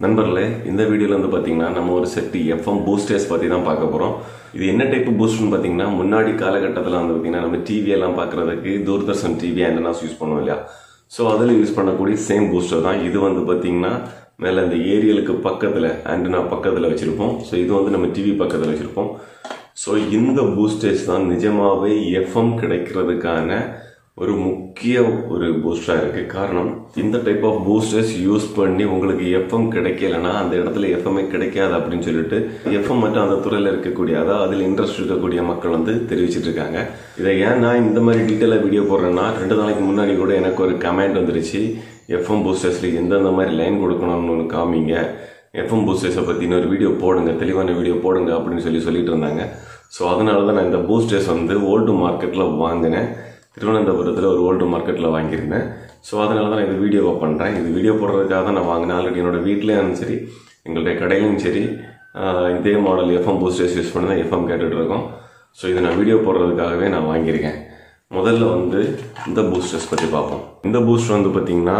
நண்பர்களே இந்த வீடியோவில் வந்து பார்த்தீங்கன்னா நம்ம ஒரு செட் எஃப்எம் பூஸ்டர்ஸ் பற்றி தான் பார்க்க போகிறோம் இது என்ன டைப் பூஸ்ட்னு பார்த்தீங்கன்னா முன்னாடி காலகட்டத்தில் வந்து பார்த்தீங்கன்னா நம்ம டிவி எல்லாம் பார்க்குறதுக்கு தூர்தர்ஷன் டிவி ஆண்டனாஸ் யூஸ் பண்ணுவோம் இல்லையா ஸோ அதில் யூஸ் பண்ணக்கூடிய சேம் பூஸ்டர் தான் இது வந்து பார்த்தீங்கன்னா மேலே இந்த ஏரியலுக்கு பக்கத்தில் ஆண்டனா பக்கத்தில் வச்சுருப்போம் ஸோ இது வந்து நம்ம டிவி பக்கத்தில் வச்சுருப்போம் ஸோ இந்த பூஸ்டர்ஸ் தான் நிஜமாவே எஃப்எம் கிடைக்கிறதுக்கான ஒரு முக்கிய ஒரு பூஸ்டராக இருக்குது காரணம் இந்த டைப் ஆஃப் பூஸ்டர்ஸ் யூஸ் பண்ணி உங்களுக்கு எஃப்எம் கிடைக்கலனா அந்த இடத்துல எஃப்எம்ஏ கிடைக்காது அப்படின்னு சொல்லிட்டு எஃப்எம் மட்டும் அந்த துறையில் இருக்கக்கூடிய அதாவது அதில் இன்ட்ரெஸ்ட் இருக்கக்கூடிய மக்கள் வந்து தெரிவிச்சிட்டு இருக்காங்க இதை ஏன் நான் இந்த மாதிரி டீட்டெயிலாக வீடியோ போடுறேன்னா ரெண்டு நாளைக்கு முன்னாடி கூட எனக்கு ஒரு கமெண்ட் வந்துருச்சு எஃப்எம் பூஸ்டர்ஸில் எந்தெந்த மாதிரி லைன் கொடுக்கணும்னு ஒன்று காமிங்க எஃப்எம் பூஸ்டர்ஸை பற்றி இன்னொரு வீடியோ போடுங்க தெளிவான வீடியோ போடுங்க அப்படின்னு சொல்லி சொல்லிட்டு இருந்தாங்க ஸோ அதனால தான் நான் இந்த பூஸ்டர்ஸ் வந்து ஓல்டு மார்க்கெட்டில் வாங்கினேன் திருவனந்தபுரத்தில் ஒரு ஓல்டு மார்க்கெட்டில் வாங்கியிருந்தேன் ஸோ அதனால தான் நான் இந்த வீடியோவை பண்ணுறேன் இது வீடியோ போடுறதுக்காக தான் நான் வாங்கினேன் ஆல்ரெடி என்னோட வீட்லேயும் சரி எங்களுடைய கடையிலும் சரி ஆஹ் இதே மாடல் எஃப்எம் பூஸ்டர்ஸ் யூஸ் பண்ணி தான் எஃப்எம் கேட்டுட்டு இருக்கோம் ஸோ இதை நான் வீடியோ போடுறதுக்காகவே நான் வாங்கியிருக்கேன் முதல்ல வந்து இந்த பூஸ்டர்ஸ் பற்றி பார்ப்போம் இந்த பூஸ்டர் வந்து பார்த்தீங்கன்னா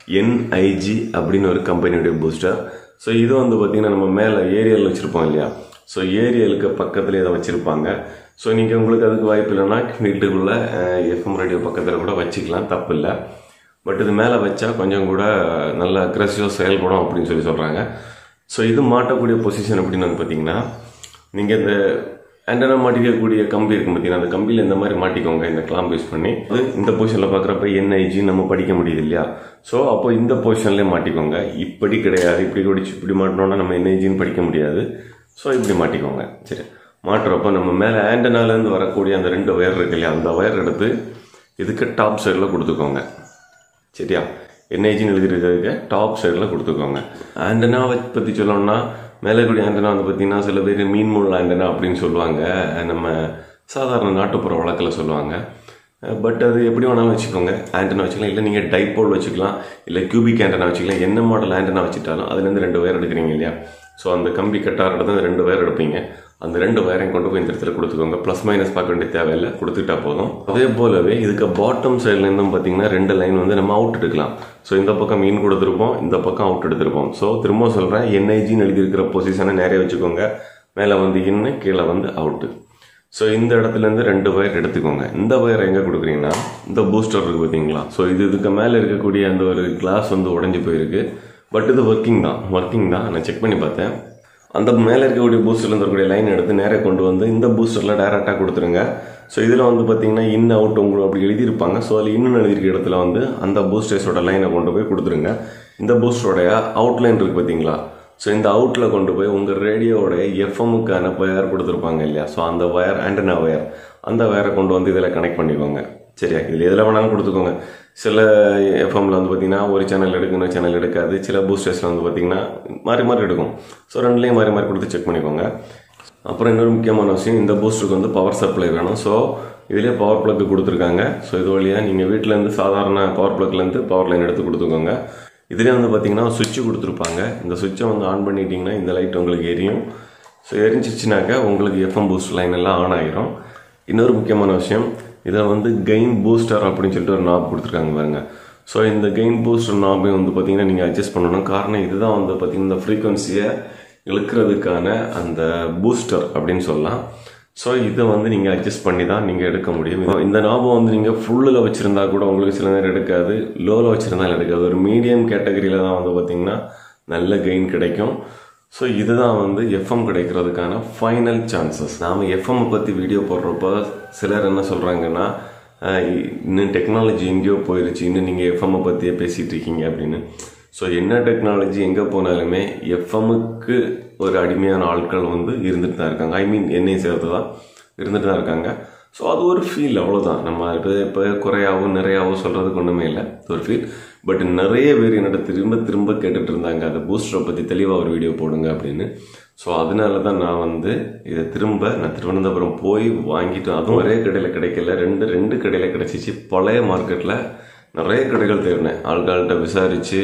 என்ஐஜி அப்படின்னு ஒரு கம்பெனியுடைய பூஸ்டர் ஸோ இது வந்து பார்த்தீங்கன்னா நம்ம மேலே ஏரியல் வச்சுருப்போம் இல்லையா ஸோ ஏரியலுக்கு பக்கத்தில் இதை வச்சுருப்பாங்க ஸோ நீங்கள் உங்களுக்கு அதுக்கு வாய்ப்பு இல்லைன்னா வீட்டுக்குள்ளே எஃப்எம் ரேடியோ பக்கத்தில் கூட வச்சுக்கலாம் தப்பு இல்லை பட் இது மேலே வச்சா கொஞ்சம் கூட நல்ல அக்ரெசிவாக செயல்படும் அப்படின்னு சொல்லி சொல்கிறாங்க ஸோ இது மாட்டக்கூடிய பொசிஷன் அப்படின்னு வந்து பார்த்தீங்கன்னா நீங்கள் இந்த ஆண்டனா மாட்டிக்கக்கூடிய கம்பி இருக்கும் பார்த்தீங்கன்னா அந்த கம்பியில் இந்த மாதிரி மாட்டிக்கோங்க இந்த கிளாம்ப் யூஸ் பண்ணி அது இந்த பொசிஷனில் பார்க்குறப்ப என்ஐஜி நம்ம படிக்க முடியுது இல்லையா ஸோ அப்போ இந்த பொசிஷன்லேயே மாட்டிக்கோங்க இப்படி கிடையாது இப்படி குடிச்சு இப்படி மாட்டினோன்னா நம்ம என்ஐஜின்னு படிக்க முடியாது ஸோ இப்படி மாட்டிக்கோங்க சரி மாட்டுறப்ப நம்ம மேலே ஆண்டனாலேருந்து வரக்கூடிய அந்த ரெண்டு ஒயர் இருக்கு இல்லையா அந்த ஒயர் எடுத்து இதுக்கு டாப் சைடில் கொடுத்துக்கோங்க சரியா என்ஐஜின்னு எழுதிருக்கிறதுக்கு டாப் சைடில் கொடுத்துக்கோங்க ஆண்டனாவை பற்றி சொல்லணும்னா மேலே கூடிய ஆண்டனா வந்து பார்த்தீங்கன்னா சில பேர் மீன்முள் ஆண்டனா அப்படின்னு சொல்லுவாங்க நம்ம சாதாரண நாட்டுப்புற வழக்கில் சொல்லுவாங்க பட் அது எப்படி வேணாலும் வச்சுக்கோங்க ஆண்டனா வச்சுக்கலாம் இல்லை நீங்கள் டைப்போல் வச்சுக்கலாம் இல்லை கியூபிக் ஆண்டனா வச்சுக்கலாம் என்ன மாடல் ஆண்டனா வச்சுட்டாலும் அதுலேருந்து ரெண்டு ஒயர் எடுக்கிறீங்க இல்லையா ஸோ அந்த கம்பி கட்டார் இடத்துல ரெண்டு ஒயர் எடுப்பீங்க அந்த ரெண்டு ஒயரையும் கொண்டு போய் இந்த இடத்துல கொடுத்துக்கோங்க ப்ளஸ் மைனஸ் பார்க்க வேண்டிய தேவையில்லை கொடுத்துட்டா போதும் அதே போலவே இதுக்கு பாட்டம் சைட்லேருந்தும் பார்த்தீங்கன்னா ரெண்டு லைன் வந்து நம்ம அவுட் எடுக்கலாம் ஸோ இந்த பக்கம் மீன் கொடுத்துருப்போம் இந்த பக்கம் அவுட் எடுத்திருப்போம் ஸோ திரும்ப சொல்கிறேன் என்ஐஜின்னு எழுதியிருக்கிற பொசிஷனை நிறைய வச்சுக்கோங்க மேலே வந்து இன்னு கீழே வந்து அவுட்டு ஸோ இந்த இடத்துலேருந்து ரெண்டு ஒயர் எடுத்துக்கோங்க இந்த ஒயர் எங்கே கொடுக்குறீங்கன்னா இந்த பூஸ்டர் இருக்குது பார்த்தீங்களா ஸோ இது இதுக்கு மேலே இருக்கக்கூடிய அந்த ஒரு கிளாஸ் வந்து உடஞ்சி போயிருக்கு பட் இது ஒர்க்கிங் தான் ஒர்க்கிங் தான் நான் செக் பண்ணி பார்த்தேன் அந்த மேலே இருக்கக்கூடிய பூஸ்டரில் இருக்கக்கூடிய லைன் எடுத்து நேராக கொண்டு வந்து இந்த பூஸ்டரில் டேரெக்டாக கொடுத்துருங்க ஸோ இதில் வந்து பார்த்தீங்கன்னா இன் அவுட் உங்களுக்கு அப்படி எழுதியிருப்பாங்க ஸோ அதில் இன்னும் எழுதியிருக்க இடத்துல வந்து அந்த பூஸ்டர்ஸோட லைனை கொண்டு போய் கொடுத்துருங்க இந்த பூஸ்டரோடைய அவுட்லைன் இருக்குது பார்த்தீங்களா ஸோ இந்த அவுட்டில் கொண்டு போய் உங்கள் ரேடியோவோட எஃப்எம்முக்கான ஒயர் கொடுத்துருப்பாங்க இல்லையா ஸோ அந்த ஒயர் ஆண்டனா ஒயர் அந்த ஒயரை கொண்டு வந்து இதில் கனெக்ட் பண்ணிக்கோங்க சரியா இதில் எதில் வேணாலும் கொடுத்துக்கோங்க சில எஃப்எம்மில் வந்து பார்த்தீங்கன்னா ஒரு சேனல் எடுக்கும் இன்னொரு சேனல் எடுக்காது சில பூஸ்டர்ஸில் வந்து பார்த்தீங்கன்னா மாறி மாறி எடுக்கும் ஸோ ரெண்டுலேயும் மாறி மாறி கொடுத்து செக் பண்ணிக்கோங்க அப்புறம் இன்னொரு முக்கியமான விஷயம் இந்த பூஸ்டருக்கு வந்து பவர் சப்ளை வேணும் ஸோ இதிலே பவர் ப்ளக் கொடுத்துருக்காங்க ஸோ இது வழியாக நீங்கள் வீட்டிலேருந்து சாதாரண பவர் ப்ளக்லேருந்து பவர் லைன் எடுத்து கொடுத்துக்கோங்க இதுலேயே வந்து பார்த்தீங்கன்னா சுவிட்ச் கொடுத்துருப்பாங்க இந்த சுவிட்சை வந்து ஆன் பண்ணிட்டீங்கன்னா இந்த லைட் உங்களுக்கு எரியும் ஸோ எரிஞ்சிச்சுனாக்கா உங்களுக்கு எஃப்எம் பூஸ்ட் லைன் எல்லாம் ஆன் ஆகிரும் இன்னொரு முக்கியமான விஷயம் இதில் வந்து கெயின் பூஸ்டர் அப்படின்னு சொல்லிட்டு ஒரு நாப் கொடுத்துருக்காங்க பாருங்க ஸோ இந்த கெயின் பூஸ்டர் நாபையும் வந்து பார்த்தீங்கன்னா நீங்கள் அட்ஜஸ்ட் பண்ணணும் காரணம் இதுதான் வந்து பார்த்தீங்கன்னா இந்த ஃப்ரீக்வன்சியை இழுக்கிறதுக்கான அந்த பூஸ்டர் அப்படின்னு சொல்லலாம் ஸோ இதை வந்து நீங்கள் அட்ஜஸ்ட் பண்ணி தான் நீங்கள் எடுக்க முடியும் இந்த நாபம் வந்து நீங்கள் ஃபுல்லில் வச்சுருந்தா கூட உங்களுக்கு சில நேரம் எடுக்காது லோவில் வச்சுருந்தாலும் எடுக்காது ஒரு மீடியம் கேட்டகரியில் தான் வந்து பார்த்திங்கன்னா நல்ல கெயின் கிடைக்கும் ஸோ இதுதான் வந்து எஃப்எம் கிடைக்கிறதுக்கான ஃபைனல் சான்சஸ் நாம் எஃப்எம் பற்றி வீடியோ போடுறப்போ சிலர் என்ன சொல்கிறாங்கன்னா இன்னும் டெக்னாலஜி எங்கேயோ போயிருச்சு இன்னும் நீங்கள் எஃப்எம்மை பற்றியே பேசிகிட்டு இருக்கீங்க அப்படின்னு ஸோ என்ன டெக்னாலஜி எங்கே போனாலுமே எஃப்எம்முக்கு ஒரு அடிமையான ஆட்கள் வந்து இருந்துட்டு தான் இருக்காங்க ஐ மீன் என்னை சேர்த்து தான் இருந்துட்டு தான் இருக்காங்க ஸோ அது ஒரு ஃபீல் அவ்வளோதான் நம்ம இப்போ இப்போ குறையாவும் நிறையாவும் சொல்கிறதுக்கு ஒன்றுமே இல்லை ஒரு ஃபீல் பட் நிறைய பேர் என்னோட திரும்ப திரும்ப கேட்டுட்டு இருந்தாங்க அந்த பூஸ்டரை பற்றி தெளிவாக ஒரு வீடியோ போடுங்க அப்படின்னு ஸோ அதனால தான் நான் வந்து இதை திரும்ப நான் திருவனந்தபுரம் போய் வாங்கிட்டு அதுவும் ஒரே கடையில் கிடைக்கல ரெண்டு ரெண்டு கடையில் கிடச்சிச்சு பழைய மார்க்கெட்டில் நிறைய கடைகள் தேடினேன் ஆள்கால்கிட்ட விசாரித்து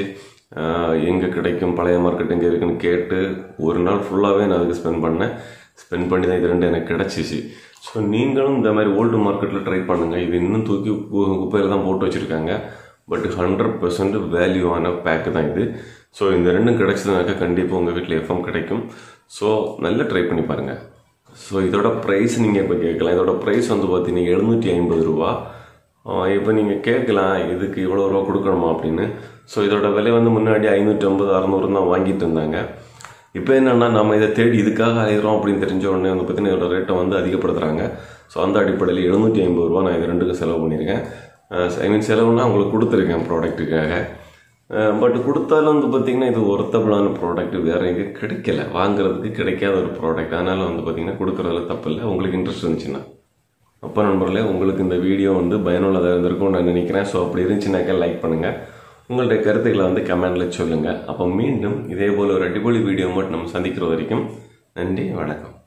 எங்கே கிடைக்கும் பழைய மார்க்கெட் எங்கே இருக்குன்னு கேட்டு ஒரு நாள் ஃபுல்லாகவே நான் அதுக்கு ஸ்பெண்ட் பண்ணேன் ஸ்பெண்ட் பண்ணி தான் இது ரெண்டு எனக்கு கிடச்சிச்சு ஸோ நீங்களும் இந்த மாதிரி ஓல்டு மார்க்கெட்டில் ட்ரை பண்ணுங்கள் இது இன்னும் தூக்கி குப்பையில் தான் போட்டு வச்சுருக்காங்க பட் ஹண்ட்ரட் பர்சன்ட் வேல்யூவான பேக்கு தான் இது ஸோ இந்த ரெண்டும் கிடைச்சதுனாக்கா கண்டிப்பாக உங்கள் வீட்டில் எஃப்எம் கிடைக்கும் ஸோ நல்லா ட்ரை பண்ணி பாருங்கள் ஸோ இதோட ப்ரைஸ் நீங்கள் இப்போ கேட்கலாம் இதோட ப்ரைஸ் வந்து பார்த்தீங்கன்னா எழுநூற்றி ஐம்பது ரூபா இப்போ நீங்கள் கேட்கலாம் இதுக்கு இவ்வளோ ரூபா கொடுக்கணுமா அப்படின்னு ஸோ இதோட விலை வந்து முன்னாடி ஐநூற்றி ஐம்பது அறநூறு தான் வாங்கிட்டு இருந்தாங்க இப்போ என்னென்னா நம்ம இதை தேடி இதுக்காக ஆயிரம் அப்படின்னு தெரிஞ்ச உடனே வந்து பார்த்தீங்கன்னா இதோட ரேட்டை வந்து அதிகப்படுத்துகிறாங்க ஸோ அந்த அடிப்படையில் எழுநூற்றி ஐம்பது ரூபா நான் இது ரெண்டுக்கும் செலவு பண்ணியிருக்கேன் ஐ மீன் செலவுனா உங்களுக்கு கொடுத்துருக்கேன் ப்ராடக்ட்டுக்காக பட் கொடுத்தாலும் வந்து பார்த்தீங்கன்னா இது ஒர்த்தபிளான ப்ராடக்ட் வேற எங்கே கிடைக்கல வாங்குறதுக்கு கிடைக்காத ஒரு ப்ராடக்ட் அதனால வந்து பார்த்தீங்கன்னா கொடுக்குறதுல தப்பு இல்லை உங்களுக்கு இன்ட்ரெஸ்ட் இருந்துச்சுன்னா அப்போ நண்பர்களே உங்களுக்கு இந்த வீடியோ வந்து பயனுள்ளதாக இருந்திருக்கும்னு நான் நினைக்கிறேன் ஸோ அப்படி இருந்துச்சுனாக்கா லைக் பண்ணுங்கள் உங்களுடைய கருத்துக்களை வந்து கமெண்டில் சொல்லுங்கள் அப்போ மீண்டும் இதே போல் ஒரு அடிப்பொலி வீடியோ மட்டும் நம்ம சந்திக்கிற வரைக்கும் நன்றி வணக்கம்